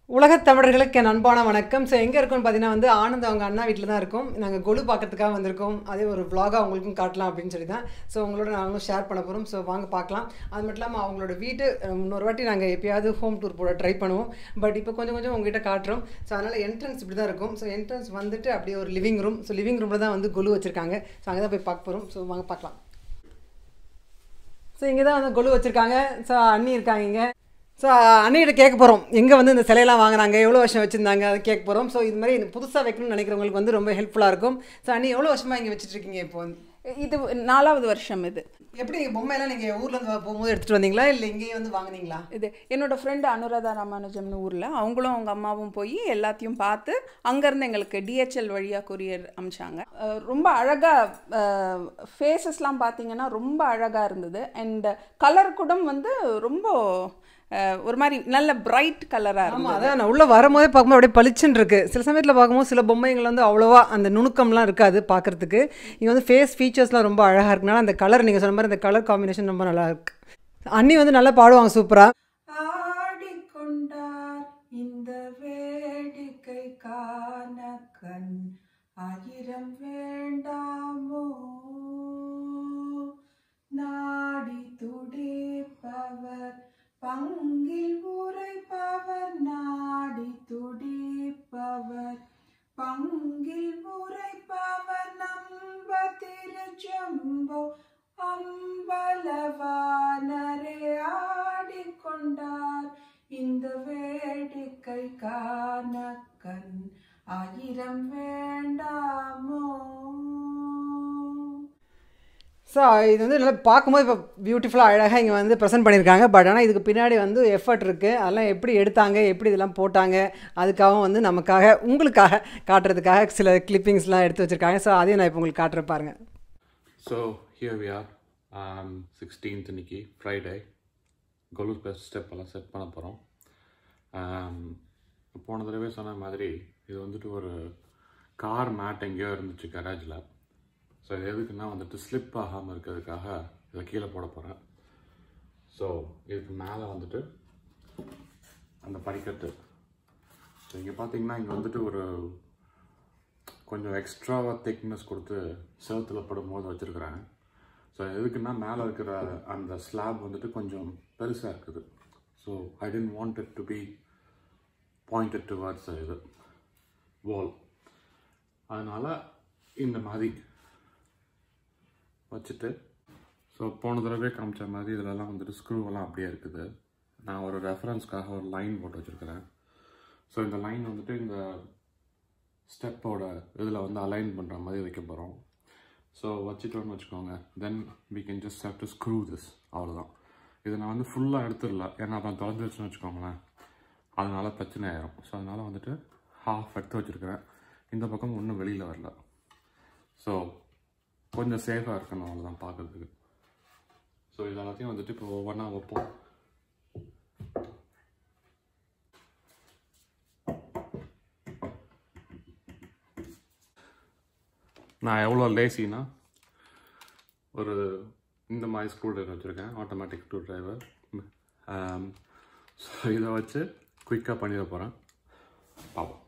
உலகத் தமிழர்களுக்கு என் அன்பான வணக்கம் ஸோ எங்கே இருக்கோம்னு பார்த்தீங்கன்னா வந்து ஆனந்த் அவங்க அண்ணா வீட்டில் தான் இருக்கோம் நாங்கள் கொலு பார்க்கறதுக்காக வந்திருக்கோம் அதே ஒரு vlog-ஆ உங்களுக்கும் காட்டலாம் அப்படின்னு சொல்லி தான் ஸோ உங்களோட நாங்களும் ஷேர் பண்ண போகிறோம் ஸோ வாங்க பார்க்கலாம் அது மட்டும் இல்லாமல் அவங்களோட வீட்டு அஹ், இன்னொரு வாட்டி நாங்கள் எப்பயாவது ஹோம் டூர் போட ட்ரை பண்ணுவோம் பட் இப்போ கொஞ்சம் கொஞ்சம் உங்ககிட்ட காட்டுறோம் ஸோ அதனால் என்ட்ரன்ஸ் இப்படி தான் இருக்கும் ஸோ என்ட்ரன்ஸ் வந்துட்டு அப்படியே ஒரு லிவிங் ரூம் ஸோ லிவிங் ரூமில் தான் வந்து கொலு வச்சுருக்காங்க ஸோ அங்கே தான் போய் பார்க்க போகிறோம் ஸோ வாங்க பார்க்கலாம் ஸோ இங்கே தான் வந்து கொலு வச்சுருக்காங்க ஸோ அண்ணி இருக்காங்க இங்கே ஸோ அண்ணிகிட்ட கேட்க போகிறோம் எங்கே வந்து இந்த சிலையெல்லாம் வாங்குறாங்க எவ்வளோ வருஷம் வச்சுருந்தாங்க அதை கேட்க போகிறோம் ஸோ இது மாதிரி புதுசாக வைக்கணும்னு நினைக்கிறவங்களுக்கு வந்து ரொம்ப ஹெல்ப்ஃபுல்லாக இருக்கும் ஸோ அண்ணி எவ்வளோ வருஷமாக இங்கே வச்சுட்ருக்கீங்க இப்போ வந்து இது நாலாவது வருஷம் இது எப்படி நீங்கள் பொம்மையெல்லாம் நீங்கள் ஊர்லேருந்து போகும்போது எடுத்துகிட்டு வந்தீங்களா இல்லை இங்கேயே வந்து வாங்குனீங்களா இது என்னோட ஃப்ரெண்டு அனுராதா ராமானுஜம்னு ஊரில் அவங்களும் அவங்க அம்மாவும் போய் எல்லாத்தையும் பார்த்து அங்கேருந்து எங்களுக்கு டிஹெச்எல் வழியாக கொரியர் அமிச்சாங்க அஹ் ரொம்ப அழகாக ஃபேஸஸ்லாம் பார்த்தீங்கன்னா ரொம்ப அழகாக இருந்தது அண்ட் கலர் கூட வந்து ரொம்ப அஹ், ஒரு மாதிரி நல்ல பிரைட் கலராக ஆமாம் இருந்தது அதான் நான் உள்ளே வரும்போதே பார்க்கும்போது அப்படியே பளிச்சுன்னு இருக்குது சில சமயத்தில் பார்க்கும்போது சில பொம்மைகள் வந்து அவ்வளோவா அந்த நுணுக்கம்லாம் இருக்காது பார்க்குறதுக்கு இங்கே வந்து ஃபேஸ் ஃபீச்சர்ஸ்லாம் ரொம்ப அழகாக இருக்கனால அந்த கலர் நீங்கள் சொன்ன மாதிரி அந்த கலர் காம்பினேஷன் ரொம்ப நல்லா இருக்கு அண்ணி வந்து நல்லா பாடுவாங்க சூப்பராக ஆடிக்கொண்டார் இந்த வேடிக்கை காண கண் ஆயிரம் வேண்டாமோ நாடி துடிப்பவர் பங்கில் உரைப்பவர் நாடி துடிப்பவர் பங்கில் உரைப்பவர் நம்ப திருச்சம்போ அம்பலவானரே ஆடிக்கொண்டார் இந்த வேடிக்கை காண கண் ஆயிரம் வேண்டாமோ ஸோ இது வந்து நல்லா பார்க்கும்போது இப்போ பியூட்டிஃபுல்லாக அழகாக இங்கே வந்து ப்ரெசென்ட் பண்ணியிருக்காங்க பட் ஆனால் இதுக்கு பின்னாடி வந்து எஃபர்ட் இருக்குது அதெல்லாம் எப்படி எடுத்தாங்க எப்படி இதெல்லாம் போட்டாங்க அதுக்காகவும் வந்து நமக்காக உங்களுக்காக காட்டுறதுக்காக சில கிளிப்பிங்ஸ்லாம் எடுத்து வச்சுருக்காங்க ஸோ அதையும் நான் இப்போ உங்களுக்கு காட்டுறேன் பாருங்க So here we are, um, 16th இன்னைக்கு ஃப்ரைடே கோலூர் பெஸ்ட் ஸ்டெப் எல்லாம் செட் பண்ண போகிறோம் போன தடவை சொன்ன மாதிரி இது வந்துட்டு ஒரு கார் மேட் எங்கேயோ இருந்துச்சு கராஜில் ஸோ இது எதுக்குன்னா வந்துட்டு ஸ்லிப் ஆகாமல் இருக்கிறதுக்காக இதை கீழே போட போகிறேன் ஸோ இதுக்கு மேலே வந்துட்டு அந்த படிக்கட்டு ஸோ இங்கே பார்த்தீங்கன்னா இங்கே வந்துட்டு ஒரு கொஞ்சம் எக்ஸ்ட்ராவாக திக்னஸ் கொடுத்து செவுத்துல படும்போது வச்சுருக்குறேன் ஸோ எதுக்குன்னா மேலே இருக்கிற அந்த ஸ்லாப் வந்துட்டு கொஞ்சம் பெருசாக இருக்குது so I don't want it to be pointed towards இது வால் அதனால் இந்த மாதிரி வச்சுட்டு ஸோ போன தடவை காமிச்ச மாதிரி இதிலலாம் வந்துட்டு ஸ்க்ரூவெல்லாம் அப்படியே இருக்குது நான் ஒரு ரெஃபரன்ஸ்க்காக ஒரு லைன் போட்டு வச்சுருக்கிறேன் ஸோ இந்த லைன் வந்துட்டு இந்த ஸ்டெப்போட இதில் வந்து அலைன் பண்ணுற மாதிரி வைக்க போகிறோம் ஸோ வச்சுட்டோன்னு வச்சுக்கோங்க தென் we can just have to screw this அவ்வளோதான் இதை நான் வந்து ஃபுல்லாக எடுத்துடல ஏன்னா அப்புறம் தொலைஞ்சு வச்சுன்னு வச்சுக்கோங்களேன் அதனால பிரச்சனை ஆயிரும் ஸோ அதனால் வந்துட்டு ஹாஃப் எடுத்து வச்சுருக்கிறேன் இந்த பக்கம் ஒன்றும் வெளியில் வரல ஸோ கொஞ்சம் சேஃபாக இருக்கணும் அவ்வளோதான் பார்க்குறதுக்கு ஸோ இது எல்லாத்தையும் வந்துட்டு இப்போ ஒவ்வொன்றா வைப்போம் நான் எவ்வளோ லேசினா ஒரு இந்த மாதிரி ஸ்க்ரூ ட்ரைவர் வச்சுருக்கேன் ஆட்டோமேட்டிக் ஸ்க்ரூ ட்ரைவர் ஸோ இதை வச்சு குயிக்காக பண்ணிட போகிறேன் பார்ப்போம்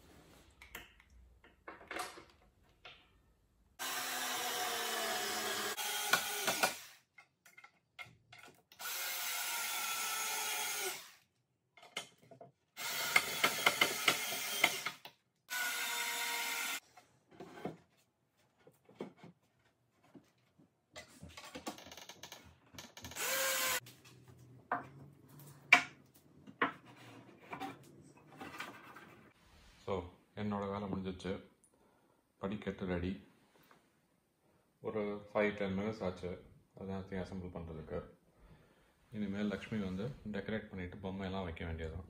ஸோ என்னோட வேலை முடிஞ்சிச்சு படிக்கட்டு ரெடி ஒரு ஃபைவ் டென் மினிட்ஸ் ஆச்சு அதெல்லாத்தையும் அசம்பிள் பண்ணுறதுக்கு இனிமேல் லக்ஷ்மி வந்து டெக்கரேட் பண்ணிவிட்டு பொம்மையெல்லாம் வைக்க வேண்டியதுதான்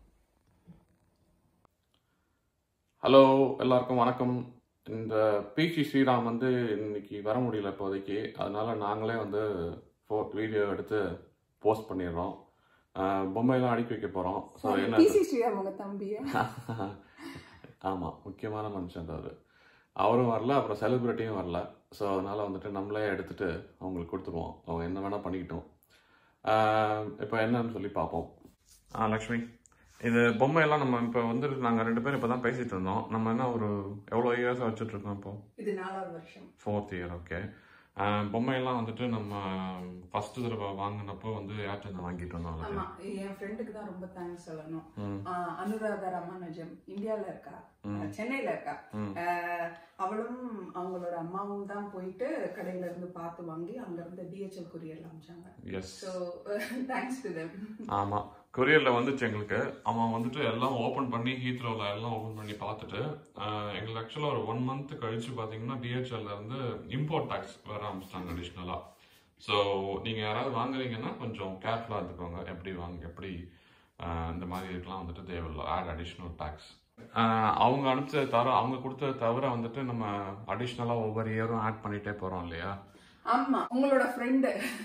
ஹலோ எல்லாருக்கும் வணக்கம் இந்த பிசி ஸ்ரீராம் வந்து இன்னைக்கு வர முடியல இப்போதைக்கு அதனால நாங்களே வந்து ஃபோ வீடியோ எடுத்து போஸ்ட் பண்ணிடுறோம் அஹ் பொம்மையெல்லாம் அடுக்கி வைக்க போகிறோம் ஸோ என்ன பிசி ஸ்ரீராம் உங்க தம்பியா ஆமாம் முக்கியமான மனுஷன் அவர் அவரும் வரல அப்புறம் செலிப்ரிட்டியும் வரல ஸோ அதனால் வந்துட்டு நம்மளே எடுத்துட்டு அவங்களுக்கு கொடுத்துருவோம் அவங்க என்ன வேணால் பண்ணிக்கிட்டோம் இப்போ என்னன்னு சொல்லி பார்ப்போம் ஆ லக்ஷ்மி இது பொம்மையெல்லாம் நம்ம இப்போ வந்து நாங்கள் ரெண்டு பேரும் இப்போ தான் பேசிட்டு இருந்தோம் நம்ம என்ன ஒரு எவ்வளோ இயர்ஸாக வச்சுட்டு இருக்கோம் இப்போ இது நாலாவது வருஷம் ஃபோர்த் இயர் ஓகே பொம்மையெல்லாம் வந்துட்டு நம்ம ஃபர்ஸ்ட் தடவை வாங்கினப்போ வந்து யார்கிட்ட வாங்கிட்டு வந்தோம் அது? ஆமா என் ஃப்ரெண்டுக்கு தான் ரொம்ப தேங்க்ஸ் சொல்லணும் ஆஹ் அனுராதா ராமானுஜம் இந்தியால இருக்கா சென்னையில இருக்கா ஆஹ் அவளும் அவங்களோட அம்மாவும் தான் போயிட்டு கடையில இருந்து பார்த்து வாங்கி அங்க இருந்து டிஹெச்எல் கொரியர்ல அமிச்சாங்க yes so thanks to them ஆமாம் கொரியரில் வந்துச்சு எங்களுக்கு அவன் வந்துட்டு எல்லாம் ஓப்பன் பண்ணி ஹீத்ரோவில் எல்லாம் ஓப்பன் பண்ணி பார்த்துட்டு ஆஹ், எங்களுக்கு ஆக்சுவலாக ஒரு ஒன் மந்த் கழிச்சு பார்த்தீங்கன்னா DHL ல இருந்து இம்போர்ட் டேக்ஸ் வர ஆரம்பிச்சிட்டாங்க அடிஷ்னலாக ஸோ நீங்கள் யாராவது வாங்குறீங்கன்னா கொஞ்சம் கேர்ஃபுல்லாக இருந்துக்கோங்க எப்படி வாங்க எப்படி ஆஹ், இந்த மாதிரி இதுக்கெல்லாம் வந்துட்டு தேவையில்லை ஆட் அடிஷ்னல் டேக்ஸ் அவங்க அனுப்பிச்சதை தவிர அவங்க கொடுத்ததை தவிர வந்துட்டு நம்ம அடிஷ்னலாக ஒவ்வொரு இயரும் ஆட் பண்ணிட்டே போகிறோம் இல்லையா ஆமா உங்களோட ஃப்ரெண்டு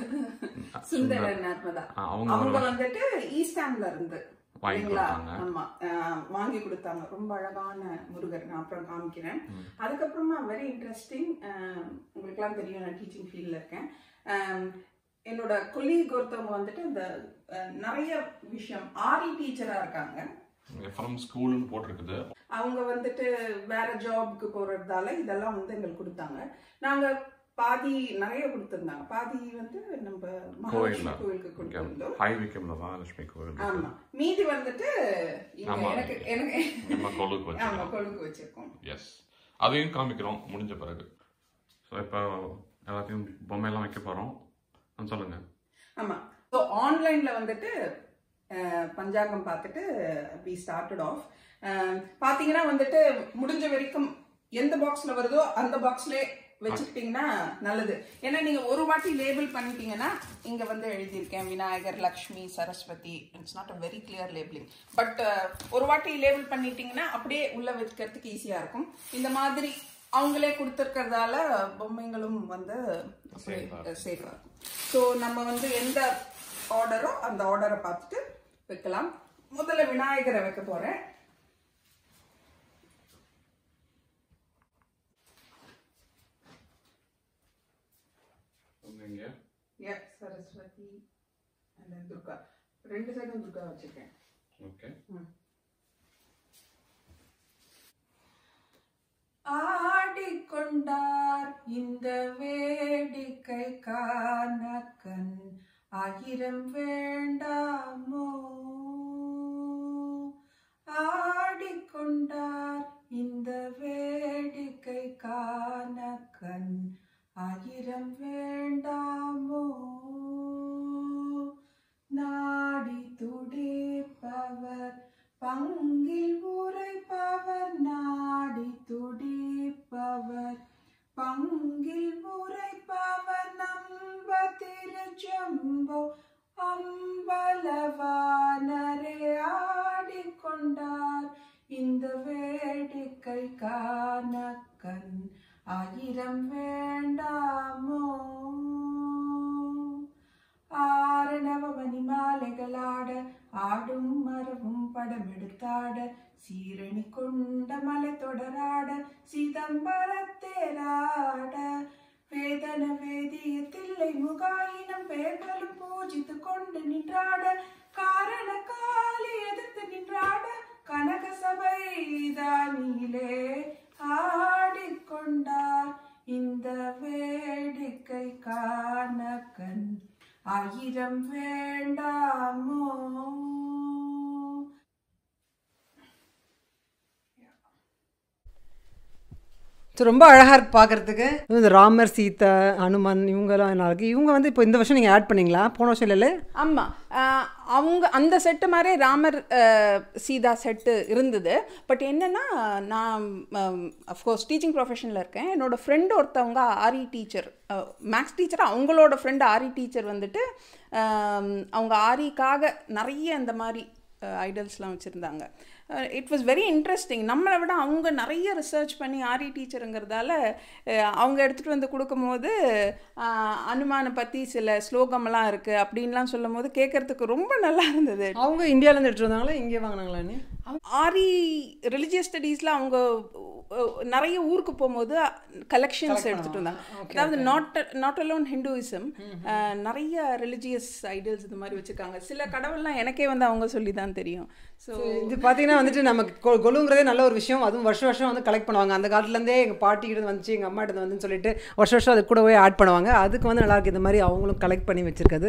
சுந்தரன் நர்மதா ஆஹ், அவங்க அவங்க வந்துட்டு ஈஸ்டாம்ல இருந்து வாங்கி இல்லைங்களா? கொடுத்தாங்க ஆமா ஆஹ் வாங்கி கொடுத்தாங்க ரொம்ப அழகான முருகர் நான் அப்புறம் காமிக்கிறேன் அதுக்கப்புறமா வெரி இன்ட்ரெஸ்டிங் உங்களுக்குலாம் தெரியும் நான் டீச்சிங் ஃபீல்டில் இருக்கேன் ஆஹ் என்னோட கொலீக் ஒருத்தவங்க வந்துட்டு இந்த ஆஹ் நிறைய விஷயம் ஆரி டீச்சரா இருக்காங்க ஃப்ரம் ஸ்கூல்னு போட்டிருக்குது அவங்க வந்துட்டு வேற ஜாப்க்கு போறதால இதெல்லாம் வந்து எங்களுக்கு கொடுத்தாங்க நாங்க பாதி நிறைய கொடுத்திருந்தாங்க பாதி வந்து நம்ம மகாலட்சுமி கோயிலுக்கு கொடுத்திருந்தோம் ஹை விக்கம்ல மகாலட்சுமி கோவில் ஆமா மீதி வந்துட்டு இங்க ஆமா. எனக்கு எனக்கு நம்ம கோலுக்கு வச்சு ஆமா கொழுங்கு வச்சிருக்கோம் எஸ் அதையும் காமிக்கிறோம் முடிஞ்ச பிறகு ஸோ இப்போ எல்லாத்தையும் பொம்மையெல்லாம் வைக்க போகிறோம் சொல்லுங்க ஆமா ஸோ ஆன்லைன்ல வந்துட்டு அஹ், பஞ்சாங்கம் பார்த்துட்டு வி ஸ்டார்டட் ஆஃப் பாத்தீங்கன்னா வந்துட்டு முடிஞ்ச வரைக்கும் எந்த பாக்ஸ்ல வருதோ அந்த பாக்ஸ்ல வச்சுக்கிட்டீங்கன்னா நல்லது ஏன்னா நீங்க ஒரு வாட்டி லேபிள் பண்ணிட்டீங்கன்னா இங்க வந்து எழுதியிருக்கேன் Vinayagar Lakshmi Saraswathi it's not a very clear labelling but ஒரு வாட்டி லேபிள் பண்ணிட்டீங்கன்னா அப்படியே உள்ள வைக்கிறதுக்கு ஈஸியா இருக்கும் இந்த மாதிரி அவங்களே கொடுத்துருக்கறதால பொம்மைங்களும் வந்து சேஃபா இருக்கும் ஸோ நம்ம வந்து எந்த ஆர்டரோ அந்த ஆர்டரை பார்த்துட்டு வைக்கலாம் முதல்ல விநாயகரை வைக்க போறேன் இங்கே Yeah, Saraswati and then Durga ரெண்டு சைடும் துர்கா வச்சிருக்கேன் ஓகே ஆடிக்கொண்டார் இந்த வேடிக்கை காண கண் ஆயிரம் வேண்டாமோ ஆடிக்கொண்டார் இந்த வேடிக்கை காண கண் ஆயிரம் வேண்டாமோ நாடி துடிப்பவர் பங்கில் உரைப்பவர் நாடி துடிப்பவர் பங்கில் உரைப்பவர் நம்ப திருச்சம்போ அம்பலவானரே ஆடிக்கொண்டார் இந்த வேடிக்கை காண கண் ஆயிரம் வேண்டாமோ ஆரணவமணி மாலைகளாட ஆடும் மரவும் படம் எடுத்தாட சீரணி கொண்ட மலை தொடராட சிதம்பரத்தேராட வேதன வேதிய தில்லை முகாயினம் பேர்களும் பூஜித்து கொண்டு நின்றாட காரண காலி எதிர்த்து நின்றாட கனக சபை தானியிலே ஆடிக்கொண்டார் இந்த வேடிக்கை காண கண் ஆயிரம் வேண்டாமோ ஸோ ரொம்ப அழகாக இருக்கு பார்க்குறதுக்கு இந்த ராமர் சீதா ஹனுமான் இவங்கெல்லாம் நல்லா இருக்கு இவங்க வந்து இப்போ இந்த வருஷம் நீங்கள் ஆட் பண்ணீங்களா போன வருஷம் இல்லை ஆமாம் அவங்க அந்த செட்டு மாதிரி ராமர் அஹ், சீதா செட்டு இருந்தது பட் என்னென்னா நான் அஃப்கோர்ஸ் டீச்சிங் ப்ரொஃபஷனில் இருக்கேன் என்னோடய ஃப்ரெண்டு ஒருத்தவங்க ஆரி டீச்சர் மேக்ஸ் டீச்சர் அவங்களோட ஃப்ரெண்டு ஆரி டீச்சர் வந்துட்டு அஹ், அவங்க ஆரிக்காக நிறைய இந்த மாதிரி ஐடல்ஸ்லாம் வச்சுருந்தாங்க இட் வாஸ் வெரி இன்ட்ரெஸ்டிங் நம்மளை விட அவங்க நிறைய ரிசர்ச் பண்ணி ஆரி டீச்சருங்கிறதால அஹ், அவங்க எடுத்துகிட்டு வந்து கொடுக்கும்போது அஹ், அனுமானை பற்றி சில ஸ்லோகம்லாம் இருக்குது அப்படின்லாம் சொல்லும் போது கேட்குறதுக்கு ரொம்ப நல்லா இருந்தது அவங்க இந்தியாவிலேருந்து எடுத்துட்டு வந்தாங்களா இங்கே வாங்கினாங்களான்னு ஆரி ரிலிஜியஸ் ஸ்டடீஸில் அவங்க அஹ், நிறைய ஊருக்கு போகும்போது கலெக்ஷன்ஸ் எடுத்துகிட்டு வந்தாங்க அதாவது நாட் நாட் அலோன் ஹிந்துவிசம் நிறைய ரிலிஜியஸ் ஐடல்ஸ் இது மாதிரி வச்சுருக்காங்க சில கடவுள்லாம் எனக்கே வந்து அவங்க சொல்லி தான் தெரியும் ஸோ இது பார்த்தீங்கன்னா வந்துட்டு நமக்கு கொ- கொலுங்கிறதே நல்ல ஒரு விஷயம் அதுவும் வருஷம் வருஷம் வந்து கலெக்ட் பண்ணுவாங்க அந்த காலத்துலேருந்தே எங்கள் பாட்டி கிட்ட வந்துச்சு எங்கள் அம்மா கிட்ட வந்துன்னு சொல்லிட்டு வருஷம் வருஷம் அது கூடவே ஆட் பண்ணுவாங்க அதுக்கு வந்து நல்லா இருக்கு இந்த மாதிரி அவங்களும் கலெக்ட் பண்ணி வச்சிருக்கிறது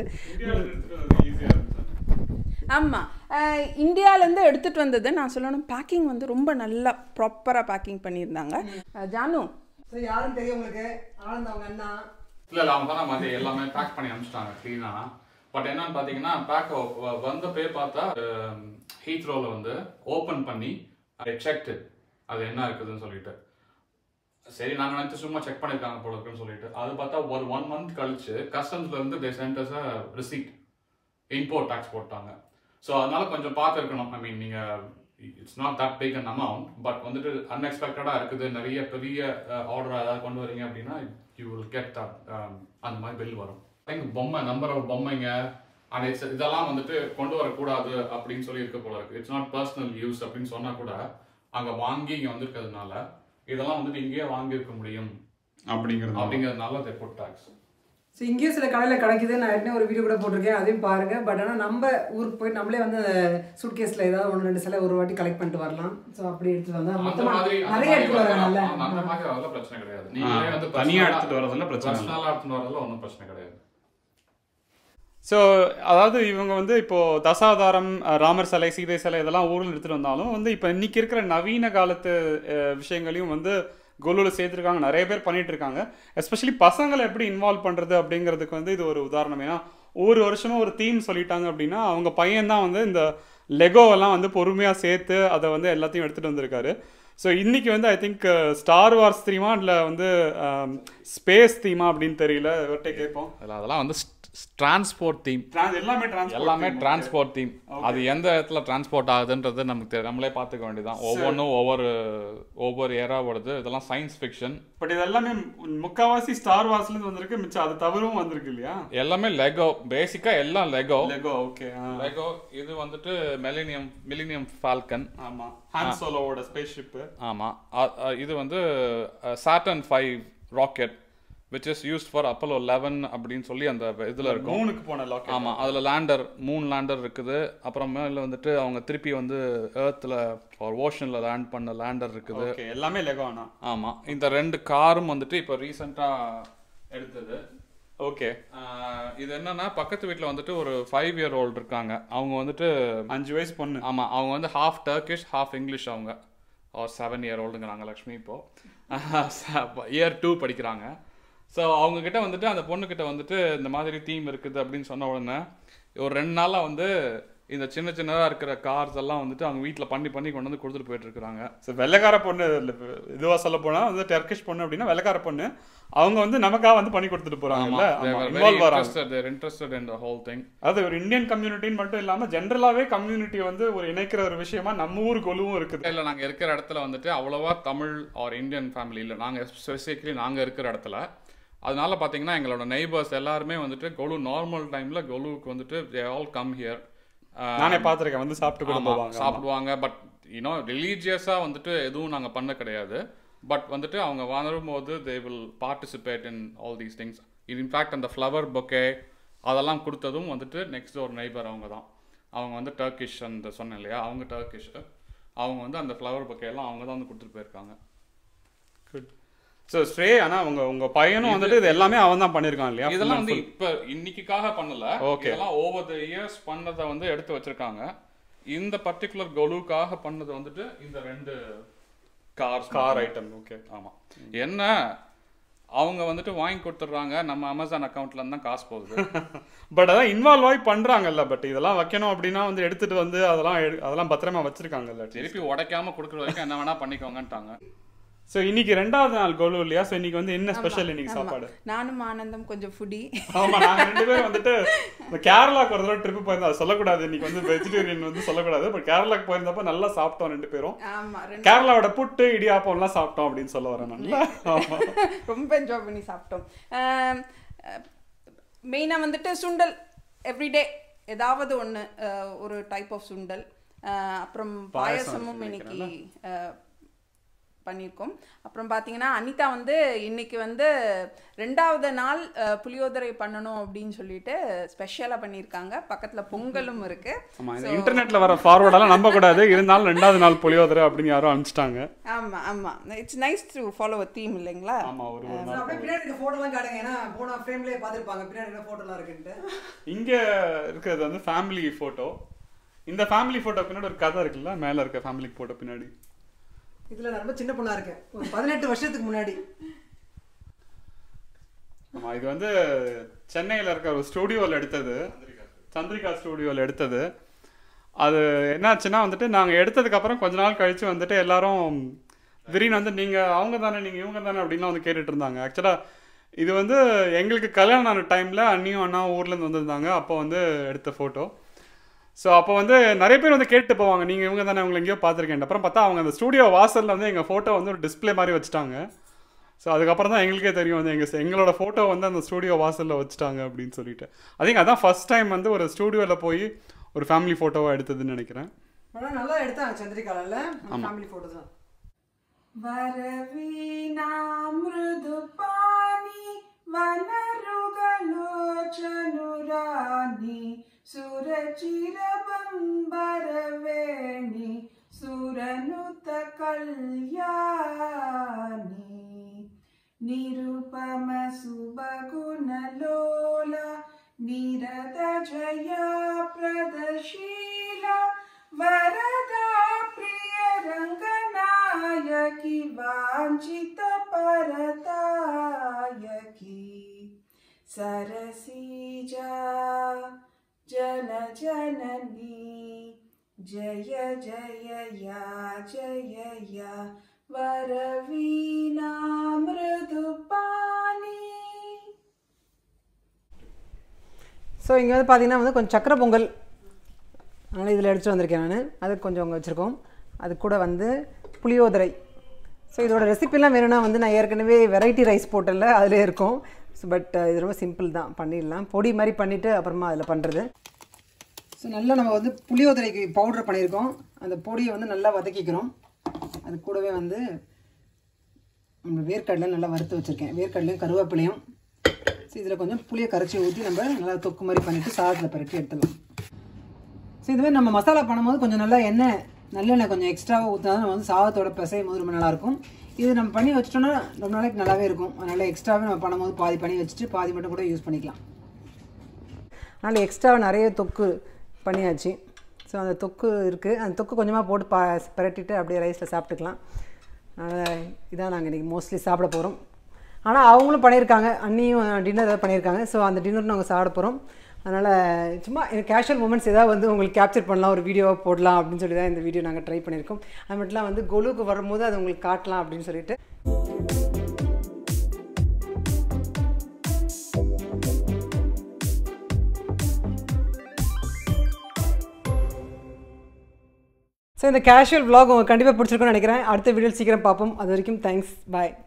ஆமாம் இந்தியாவிலேருந்து எடுத்துகிட்டு வந்தது நான் சொல்லணும் பேக்கிங் வந்து ரொம்ப நல்லா ப்ராப்பராக பேக்கிங் பண்ணியிருந்தாங்க அஹ், ஜானு ஸோ யாரும் தெரியும் உங்களுக்கு ஆனந்த் அவங்க அண்ணா இல்ல இல்ல அவங்க சொன்ன மாதிரி எல்லாமே பேக் பண்ணி அனுப்பிச்சிட்டாங்க க்ளீனா பட் என்னன்னு பாத்தீங்கன்னா பேக் வந்த பே பார்த்தா ஹீத்ரோல வந்து ஓபன் பண்ணி அதை செக்டு அது என்ன இருக்குதுன்னு சொல்லிட்டு சரி நாங்க நினைச்சு சும்மா செக் பண்ணிருக்காங்க போல இருக்குன்னு சொல்லிட்டு அது பார்த்தா ஒரு ஒன் மந்த் கழிச்சு கஸ்டம்ஸ்ல இருந்து they sent us receipt import tax போட்டாங்க ஸோ அதனால கொஞ்சம் பார்த்து இருக்கணும் ஐ மீன் நீங்க it's not that big an amount but வந்துட்டு அன்எக்ஸ்பெக்டடாக இருக்குது நிறைய பெரிய ஆர்டர் ஏதாவது கொண்டு வரீங்க அப்படின்னா யூ வில் கெட் தட் அந்த மாதிரி பில் வரும் எங்க பொம்மை நம்பர் ஆஃப் பொம்மைங்க அண்ட் இட்ஸ் இதெல்லாம் வந்துட்டு கொண்டு வரக்கூடாது அப்படின்னு சொல்லி இருக்க போல இருக்கு இட்ஸ் நாட் பர்சனல் யூஸ் அப்படின்னு சொன்னா கூட அங்க வாங்கி இங்க வந்திருக்கிறதுனால இதெல்லாம் வந்துட்டு இங்கேயே வாங்கியிருக்க முடியும் அப்படிங்கிறது அப்படிங்கிறதுனால they put tax ஸோ இங்கேயும் சில கடையில் கிடைக்குது நான் ஏற்கனவே ஒரு வீடியோ கூட போட்டிருக்கேன் அதையும் பாருங்கள் பட் ஆனால் நம்ம ஊருக்கு போய் நம்மளே வந்து சூட்கேஸில் ஏதாவது ஒன்று ரெண்டு சில ஒரு வாட்டி கலெக்ட் பண்ணிட்டு வரலாம் ஸோ அப்படி எடுத்துட்டு வந்தால் அந்த மொத்தமாக மாதிரி அந்த நிறைய மாதிரி எடுத்துட்டு வராங்கல்ல அந்த- அந்த மாதிரி அதெல்லாம் பிரச்சனை கிடையாது நீங்களே வந்து தனியா எடுத்துட்டு வரதுல பிரச்சனை இல்லை. பர்சனலா எடுத்துட்டு வரதுல ஒன்றும் பிரச்சனை கிடையாது ஸோ அதாவது இவங்க வந்து இப்போ தசாவதாரம் அஹ், ராமர் சிலை சீதை சிலை இதெல்லாம் ஊரில் எடுத்துட்டு வந்தாலும் வந்து இப்போ இன்னைக்கு இருக்கிற நவீன காலத்து அஹ், விஷயங்களையும் வந்து கொலுவில் சேர்த்துருக்காங்க நிறைய பேர் பண்ணிட்டு இருக்காங்க எஸ்பெஷலி பசங்களை எப்படி இன்வால்வ் பண்ணுறது அப்படிங்கிறதுக்கு வந்து இது ஒரு உதாரணம் ஏன்னா ஒவ்வொரு வருஷமும் ஒரு தீம் சொல்லிட்டாங்க அப்படின்னா அவங்க பையன் வந்து இந்த லெகோவெல்லாம் வந்து பொறுமையாக சேர்த்து அதை வந்து எல்லாத்தையும் எடுத்துகிட்டு வந்திருக்காரு ஸோ இன்னைக்கு வந்து ஐ திங்க் ஸ்டார் வார்ஸ் தீமா இல்லை வந்து ஸ்பேஸ் தீமா அப்படின்னு தெரியல இவர்கிட்ட கேட்போம் இல்ல அதெல்லாம் வந்து டிரான்ஸ்போர்ட் தீம் Trans- எல்லாமே transport எல்லாமே theme. டிரான்ஸ்போர்ட் தீம் அது எந்த இடத்துல டிரான்ஸ்போர்ட் ஆகுதுன்றது நமக்கு தெரி- நம்மளே பார்த்துக்க வேண்டியதான் ஒவ்வொன்றும் ஒவ்வொரு ஒவ்வொரு ஏராவோடது இதெல்லாம் சயின்ஸ் ஃபிக்ஷன் பட் இது எல்லாமே மு- முக்காவாசி ஸ்டார் வார்ஸ்ல இருந்து வந்திருக்கு மிச்சம் அது தவிரவும் வந்திருக்கு இல்லையா எல்லாமே லெகோ பேசிக்கா எல்லாம் லெகோ லெகோ ஓகே லெகோ இது வந்துட்டு மெலினியம் மிலினியம் ஃபால்கன் ஆமா ஹான் சோலோவோட ஸ்பேஸ் ஷிப் ஆமா அ- அ- இது வந்து Saturn five rocket which is used for Apollo eleven அப்படின்னு சொல்லி அந்த இதுல இருக்கும் மூணுக்கு போன லாக்கெட் ஆமா அதுல லேண்டர் மூன் லேண்டர் இருக்குது அப்புறமேல வந்துட்டு அவங்க திருப்பி வந்து ஏர்த்ல ஒரு ஓஷன்ல லேண்ட் பண்ண லேண்டர் இருக்குது ஓகே எல்லாமே லெகோ ஆனா ஆமா இந்த ரெண்டு காரும் வந்துட்டு இப்போ ரீசெண்டா எடுத்தது ஓகே ஆஹ் இது என்னன்னா பக்கத்து வீட்ல வந்துட்டு ஒரு ஃபைவ் இயர் ஓல்டு இருக்காங்க அவங்க வந்துட்டு அஞ்சு வயசு பொண்ணு ஆமா அவங்க வந்து ஹாஃப் டர்க்கிஷ் ஹாஃப் இங்கிலீஷ் அவங்க ஒரு செவன் இயர் ஓல்டுங்கிறாங்க லக்ஷ்மி இப்போ இயர் டூ படிக்கிறாங்க ஸோ அவங்க கிட்ட வந்துட்டு அந்த பொண்ணுக்கிட்ட வந்துட்டு இந்த மாதிரி தீம் இருக்குது அப்படின்னு சொன்ன உடனே ஒரு ரெண்டு நாளா வந்து இந்த சின்ன சின்னதா இருக்கிற கார்ஸ் எல்லாம் வந்துட்டு அவங்க வீட்ல பண்ணி பண்ணி கொண்டு வந்து கொடுத்துட்டு போயிட்டு இருக்காங்க ஸோ வெள்ளைக்கார பொண்ணு இல்ல, இதுவா சொல்ல போனா வந்து டர்க்கிஷ் பொண்ணு அப்படின்னா வெள்ளைக்கார பொண்ணு அவங்க வந்து நமக்காக வந்து பண்ணி கொடுத்துட்டு போறாங்கல்ல இன்வால்வ் வராங்க they're interested in the whole thing அது ஒரு இந்தியன் கம்யூனிட்டின்னு மட்டும் இல்லாம ஜென்ரலாவே கம்யூனிட்டி வந்து ஒரு இணைக்கிற ஒரு விஷயமா நம்ம ஊர் கொலுவும் இருக்குது இல்லை நாங்கள் இருக்கிற இடத்துல வந்துட்டு அவ்வளோவா தமிழ் ஆர் இந்தியன் ஃபேமிலி இல்லை நாங்கள் ஸ்பெசிஃபிக்லி நாங்கள் இருக்கிற இடத்துல அதனால பார்த்தீங்கன்னா எங்களோட நெய்பர்ஸ் எல்லாருமே வந்துட்டு கொலு நார்மல் டைமில் கொலுவுக்கு வந்துட்டு தே ஆல் கம் ஹியர் நானே பார்த்திருக்கேன் வந்து சாப்பிட்டு கூட போவாங்க சாப்பிடுவாங்க பட் யூனோ ரிலீஜியஸாக வந்துட்டு எதுவும் நாங்கள் பண்ண கிடையாது பட் வந்துட்டு அவங்க வரும்போது they will participate in all these things இது இன்ஃபேக்ட் அந்த ஃப்ளவர் பொக்கே அதெல்லாம் கொடுத்ததும் வந்துட்டு நெக்ஸ்ட் ஒரு நெய்பர் அவங்க தான் அவங்க வந்து டர்க்கிஷ் அந்த சொன்னேன் இல்லையா அவங்க டர்க்கிஷ் அவங்க வந்து அந்த ஃப்ளவர் பொக்கே எல்லாம் அவங்க தான் வந்து கொடுத்துட்டு போயிருக்காங்க குட் ஸோ ஸ்ரே ஆனா உங்க உங்க பையனும் வந்துட்டு இது எல்லாமே அவன் தான் பண்ணியிருக்கான் இல்லையா இதெல்லாம் வந்து இப்ப இன்னைக்குக்காக பண்ணல Okay. இதெல்லாம் ஓவர் த இயர்ஸ் பண்ணதை வந்து எடுத்து வச்சிருக்காங்க இந்த பர்டிகுலர் கொலுக்காக பண்ணது வந்துட்டு இந்த ரெண்டு கார்ஸ் கார் ஐட்டம் ஓகே ஆமா என்ன அவங்க வந்துட்டு வாங்கி கொடுத்துட்றாங்க நம்ம அமேசான் அக்கௌண்ட்ல இருந்து தான் காசு போகுது பட் அதான் இன்வால்வ் ஆகி பண்றாங்கல்ல பட் இதெல்லாம் வைக்கணும் அப்படின்னா வந்து எடுத்துட்டு வந்து அதெல்லாம் எடு- அதெல்லாம் பத்திரமா வச்சிருக்காங்கல்ல திருப்பி உடைக்காம கொடுக்குற வரைக்கும் என்ன வேணா பண்ணிக்கோங்கன்ட்டாங்க ஸோ இன்னைக்கு ரெண்டாவது நாள் கோலு இல்லையா ஸோ இன்னைக்கு வந்து என்ன ஸ்பெஷல் இன்னைக்கு சாப்பாடு நானும் ஆனந்தம் கொஞ்சம் ஃபுடி ஆமா நாங்க ரெண்டு பேரும் வந்துட்டு இந்த கேரளாக்கு ஒரு தடவை ட்ரிப் போயிருந்தோம் அது சொல்லக்கூடாது இன்னைக்கு வந்து வெஜிடேரியன் வந்து சொல்லக்கூடாது பட் கேரளாக்கு போயிருந்தப்ப நல்லா சாப்பிட்டோம் ரெண்டு பேரும் ஆமா ரெண்டு கேரளாவோட புட்டு இடியாப்பம்லாம் சாப்பிட்டோம் அப்படின்னு சொல்ல வரேன் நான் ஆமா ரொம்ப என்ஜாய் பண்ணி சாப்பிட்டோம் மெயினாக வந்துட்டு சுண்டல் எவ்ரிடே ஏதாவது ஒன்று ஒரு டைப் ஆஃப் சுண்டல் அஹ், அப்புறம் பாயசமும் இன்னைக்கு அஹ், பண்ணியிருக்கோம் அப்புறம் பார்த்தீங்கன்னா அனிதா வந்து இன்னைக்கு வந்து ரெண்டாவது நாள் அஹ், புளியோதரை பண்ணணும் அப்படின்னு சொல்லிட்டு ஸ்பெஷலாக பண்ணியிருக்காங்க பக்கத்தில் பொங்கலும் இருக்கு ஆமா இந்த இன்டர்நெட்ல வர ஃபார்வர்டெல்லாம் நம்ப கூடாது இருந்தாலும் ரெண்டாவது நாள் புளியோதரை அப்படின்னு யாரும் அனுப்பிச்சிட்டாங்க ஆமா ஆமா it's nice to follow a theme இல்லைங்களா ஆமா ஒரு ஒரு So, நாள் அப்படியே பின்னாடி இருக்க photo எல்லாம் காட்டுங்க ஏன்னா போன ஃப்ரேம்லயே பார்த்துருப்பாங்க பின்னாடி என்ன போட்டோலாம் இருக்குன்ட்டு இங்க இருக்கிறது வந்து ஃபேமிலி போட்டோ இந்த ஃபேமிலி போட்டோ பின்னாடி ஒரு கதை இருக்குல்ல மேல இருக்க ஃபேமிலி போட்டோ பின்னாடி இதுல நான் ரொம்ப சின்ன பொண்ணா இருக்கேன் ஒரு பதினெட்டு வருஷத்துக்கு முன்னாடி ஆமா இது வந்து சென்னையில இருக்க ஒரு ஸ்டூடியோவில் எடுத்தது சந்திரிகா ஸ்டூடியோவில் எடுத்தது அது என்னாச்சுன்னா வந்துட்டு நாங்கள் எடுத்ததுக்கு அப்புறம் கொஞ்ச நாள் கழிச்சு வந்துட்டு எல்லாரும் திடீர்னு வந்து நீங்கள் அவங்க தானே நீங்கள் இவங்க தானே அப்படின்லாம் வந்து கேட்டுட்டு இருந்தாங்க ஆக்சுவலாக இது வந்து எங்களுக்கு கல்யாணம் ஆன டைமில் அண்ணியும் அண்ணா ஊர்லேருந்து வந்திருந்தாங்க அப்போ வந்து எடுத்த ஃபோட்டோ ஸோ அப்போ வந்து நிறைய பேர் வந்து கேட்டு போவாங்க நீங்கள் இவங்க தானே உங்களை எங்கேயோ பார்த்துருக்கேன் அப்புறம் பார்த்தா அவங்க அந்த ஸ்டூடியோ வாசலில் வந்து எங்கள் ஃபோட்டோ வந்து ஒரு டிஸ்ப்ளே மாதிரி வச்சுட்டாங்க ஸோ அதுக்கப்புறம் தான் எங்களுக்கே தெரியும் வந்து எங்கள் எங்களோட ஃபோட்டோ வந்து அந்த ஸ்டூடியோ வாசலில் வச்சுட்டாங்க அப்படின்னு சொல்லிட்டு அதிக அதான் ஃபர்ஸ்ட் டைம் வந்து ஒரு ஸ்டூடியோவில் போய் ஒரு ஃபேமிலி ஃபோட்டோவாக எடுத்ததுன்னு நினைக்கிறேன் ஆனா நல்லா எடுத்தாங்க சந்திரிகால ஃபேமிலி போட்டோ தான் వరవీణా మృదుపాని వనరుగలోచనురాని సురచిర బంబరవేణి సురనుత కళ్యాణి నిరుపమ సుబగుణలోల నిరత జయ ప్రదశీల వరదా ప్రియ రంగనాయకి వాంఛిత పరతాయకి సరసీజా జన జనని జయ జయ యా జయ యా వరవీణా మృదుపాని ஸோ இங்கே வந்து பார்த்தீங்கன்னா வந்து கொஞ்சம் சக்கரை பொங்கல் அதனால் இதில் எடுத்துகிட்டு வந்திருக்கேன் நான் அது கொஞ்சம் அங்கே வச்சுருக்கோம் அது கூட வந்து புளியோதரை ஸோ இதோட ரெசிபிலாம் வேணும்னா வந்து நான் ஏற்கனவே வெரைட்டி ரைஸ் போட்டல அதிலே இருக்கும் ஸோ பட் இது ரொம்ப சிம்பிள் தான் பண்ணிடலாம் பொடி மாதிரி பண்ணிவிட்டு அப்புறமா அதில் பண்ணுறது ஸோ நல்லா நம்ம வந்து புளியோதரைக்கு பவுடர் பண்ணியிருக்கோம் அந்த பொடியை வந்து நல்லா வதக்கிக்கிறோம் அது கூடவே வந்து நம்ம வேர்க்கடலை நல்லா வறுத்து வச்சுருக்கேன் வேர்க்கடலையும் கருவேப்பிலையும் ஸோ இதில் கொஞ்சம் புளியை கரைச்சி ஊற்றி நம்ம நல்லா தொக்கு மாதிரி பண்ணிவிட்டு சாதத்தில் பரட்டி எடுத்துடலாம் ஸோ இதுவே நம்ம மசாலா பண்ணும்போது கொஞ்சம் நல்லா எண்ணெய் நல்லெண்ணெய் கொஞ்சம் எக்ஸ்ட்ராவாக ஊற்றினா நம்ம வந்து சாதத்தோட பிசையும் போது ரொம்ப நல்லாயிருக்கும் இது நம்ம பண்ணி வச்சிட்டோம்னா ரொம்ப நாளைக்கு நல்லாவே இருக்கும் அதனால் எக்ஸ்ட்ராவே நம்ம பண்ணும்போது பாதி பண்ணி வச்சுட்டு பாதி மட்டும் கூட யூஸ் பண்ணிக்கலாம் அதனால் எக்ஸ்ட்ராவாக நிறைய தொக்கு பண்ணியாச்சு ஸோ அந்த தொக்கு இருக்குது அந்த தொக்கு கொஞ்சமாக போட்டு பா பிரட்டிட்டு அப்படியே ரைஸில் சாப்பிட்டுக்கலாம் அதனால் இதான் நாங்கள் இன்றைக்கி மோஸ்ட்லி சாப்பிட போகிறோம் ஆனால் அவங்களும் பண்ணியிருக்காங்க அண்ணியும் டின்னர் ஏதாவது பண்ணியிருக்காங்க ஸோ அந்த டின்னர் நாங்கள் சாப்பிட போகிறோம் அதனால் சும்மா கேஷுவல் மூமெண்ட்ஸ் ஏதாவது வந்து உங்களுக்கு கேப்சர் பண்ணலாம் ஒரு வீடியோவாக போடலாம் அப்படின்னு சொல்லி தான் இந்த வீடியோ நாங்கள் ட்ரை பண்ணியிருக்கோம் அது மட்டும் இல்லாமல் வந்து கொலுக்கு வரும்போது அது உங்களுக்கு காட்டலாம் அப்படின்னு சொல்லிட்டு ஸோ இந்த கேஷுவல் vlog உங்களுக்கு கண்டிப்பாக பிடிச்சிருக்கும்னு நினைக்கிறேன் அடுத்த வீடியோ சீக்கிரம் பார்ப்போம் அது வரைக்கும் தேங்க்ஸ் பாய்